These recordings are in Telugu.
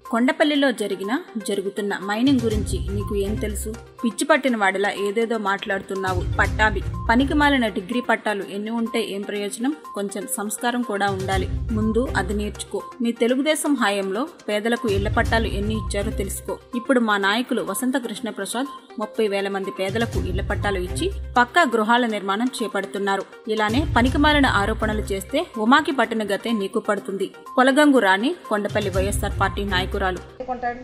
కొండపల్లిలో జరిగిన జరుగుతున్న మైనింగ్ గురించి నీకు ఏం తెలుసు పిచ్చి పట్టిన వాడిలా ఏదేదో మాట్లాడుతున్నావు పట్టాభి పనికి మాలిన డిగ్రీ పట్టాలు ఎన్ని ఉంటే ఏం ప్రయోజనం కొంచెం సంస్కారం కూడా ఉండాలి ముందు అది నేర్చుకో మీ తెలుగుదేశం హాయంలో పేదలకు ఇళ్ల పట్టాలు ఎన్ని ఇచ్చారో తెలుసుకో ఇప్పుడు మా నాయకులు వసంత కృష్ణ ప్రసాద్ ముప్పై వేల మంది పేదలకు ఇళ్ల పట్టాలు ఇచ్చి పక్కా గృహాల నిర్మాణం చేపడుతున్నారు ఇలానే పనికిమాలిన ఆరోపణలు చేస్తే ఉమాకి పట్టిన గతే నీకు పడుతుంది కొలగంగు రాణి కొండపల్లి వైఎస్ఆర్ పార్టీ నాయకురాలు అనుకుంటాడు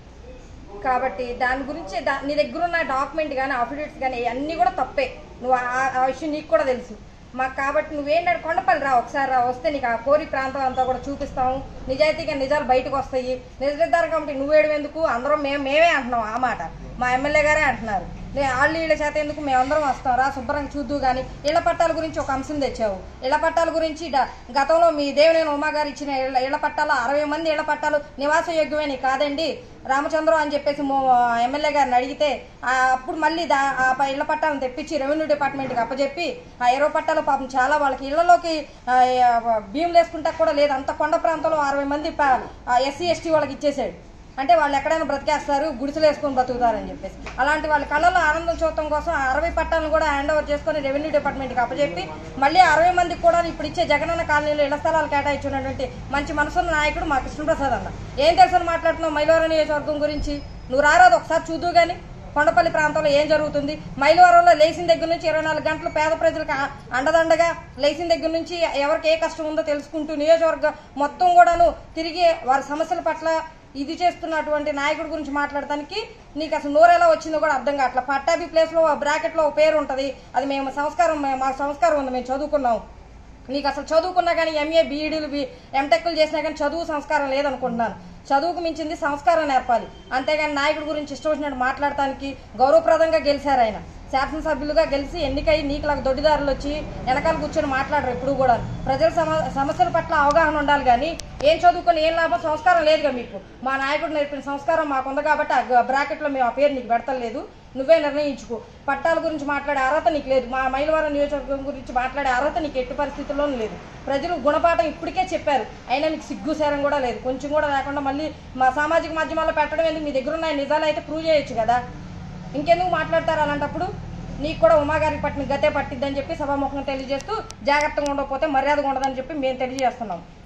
కాబట్టి దాని గురించి దా నీ దగ్గర ఉన్న డాక్యుమెంట్ కానీ అఫిడవిట్స్ కానీ అన్నీ కూడా తప్పే నువ్వు ఆ- ఆ విషయం నీకు కూడా తెలుసు మాకు కాబట్టి నువ్వేంటంటే కొండపల్లి రా ఒకసారి రా వస్తే నీకు ఆ కోరి ప్రాంతం అంతా కూడా చూపిస్తాము నిజాయితీగా నిజాలు బయటకు వస్తాయి నిజ నిర్ధారణ కమిటీ నువ్వేడు ఎందుకు అందరం మేము మేమే అంటున్నాం ఆ మాట మా ఎమ్మెల్యే గారే అంటున్నారు లే వాళ్ళు వీళ్ళ చేత ఎందుకు మేమందరం వస్తాం రా శుభ్రంగా చూద్దు కానీ ఇళ్ల పట్టాల గురించి ఒక అంశం తెచ్చావు ఇళ్ల పట్టాల గురించి డ- గతంలో మీ దేవినేని ఉమా గారు ఇచ్చిన ఇళ్ల ఇళ్ల పట్టాలు అరవై మంది ఇళ్ల పట్టాలు నివాస యోగ్యమని కాదండి రామచంద్రం అని చెప్పేసి మో ఎమ్మెల్యే గారిని అడిగితే ఆ అప్పుడు మళ్ళీ దా ఆ ప- ఇళ్ల పట్టాలను తెప్పించి రెవెన్యూ డిపార్ట్మెంట్కి అప్పచెప్పి ఆ ఇరవై పట్టాలు పాపం చాలా వాళ్ళకి ఇళ్లలోకి ఆ, ఆ, భీములు వేసుకుంటా కూడా లేదు అంత కొండ ప్రాంతంలో అరవై మంది ఎస్సీ ఎస్టీ వాళ్ళకి ఇచ్చేసాడు అంటే వాళ్ళు ఎక్కడైనా బ్రతికేస్తారు గుడిసెలు వేసుకొని బ్రతుకుతారని చెప్పేసి అలాంటి వాళ్ళ కళ్ళలో ఆనందం చూడటం కోసం ఆ అరవై పట్టాలను కూడా హ్యాండ్ ఓవర్ చేసుకొని రెవెన్యూ డిపార్ట్మెంట్కి అప్పచెప్పి మళ్ళీ అరవై మందికి కూడా ఇప్పుడు ఇచ్చే జగనన్న కాలనీలో ఇళ్ల స్థలాలు కేటాయించినటువంటి మంచి మనసున్న నాయకుడు మా కృష్ణప్రసాద్ అన్న ఏం తెలుసని మాట్లాడుతున్నావు మైలవరం నియోజకవర్గం గురించి నువ్వు రారాదు ఒకసారి చూద్దు కానీ కొండపల్లి ప్రాంతంలో ఏం జరుగుతుంది మైలవరంలో లేచిన దగ్గర నుంచి ఇరవై నాలుగు గంటలు పేద ప్రజలకు ఆ- అండదండగా లేచిన దగ్గర నుంచి ఎవరికి ఏ కష్టం ఉందో తెలుసుకుంటూ నియోజకవర్గం మొత్తం కూడాను తిరిగి వారి సమస్యల పట్ల ఇది చేస్తున్నటువంటి నాయకుడి గురించి మాట్లాడటానికి నీకు అసలు నోరెలా వచ్చిందో కూడా అర్థం కావట్లా పట్టాభి ప్లేస్లో బ్రాకెట్లో ఒక పేరు ఉంటుంది అది మేము సంస్కారం మే- మా సంస్కారం ఉంది మేము చదువుకున్నాం నీకు అసలు చదువుకున్నా కానీ ఎంఏ బీఈడీలు బి ఎంటెక్లు చేసినా కానీ చదువు సంస్కారం లేదనుకుంటున్నాను చదువుకు మించింది సంస్కారం నేర్పాలి అంతేగాని నాయకుడి గురించి ఇష్టం వచ్చినట్టు మాట్లాడటానికి గౌరవప్రదంగా గెలిచారు ఆయన శాసనసభ్యులుగా గెలిచి ఎన్నికై నీకులాగా దొడ్డిదారులు వచ్చి వెనకాల కూర్చొని మాట్లాడరు ఎప్పుడు కూడా ప్రజల సమ సమస్యల పట్ల అవగాహన ఉండాలి కానీ ఏం చదువుకొని ఏం లాభం సంస్కారం లేదుగా మీకు మా నాయకుడు నేర్పిన సంస్కారం మాకుంది కాబట్టి ఆ బ్రాకెట్లో మేము ఆ పేరు నీకు పెడతలేదు నువ్వే నిర్ణయించుకో పట్టాల గురించి మాట్లాడే అర్హత నీకు లేదు మా మైలవరం నియోజకవర్గం గురించి మాట్లాడే అర్హత నీకు ఎట్టి పరిస్థితుల్లోనూ లేదు ప్రజలు గుణపాఠం ఇప్పటికే చెప్పారు అయినా నీకు సిగ్గు సేరం కూడా లేదు కొంచెం కూడా లేకుండా మళ్ళీ మా సామాజిక మాధ్యమాల్లో పెట్టడం ఎందుకు మీ దగ్గర ఉన్న నిజాలు అయితే ప్రూవ్ చేయొచ్చు కదా ఇంకెందుకు మాట్లాడతారు అలాంటప్పుడు నీకు కూడా ఉమాగారికి పట్టిన గతే పట్టిద్దని చెప్పి సభాముఖంగా తెలియజేస్తూ జాగ్రత్తగా ఉండకపోతే మర్యాదగా ఉండదని చెప్పి మేము తెలియజేస్తున్నాం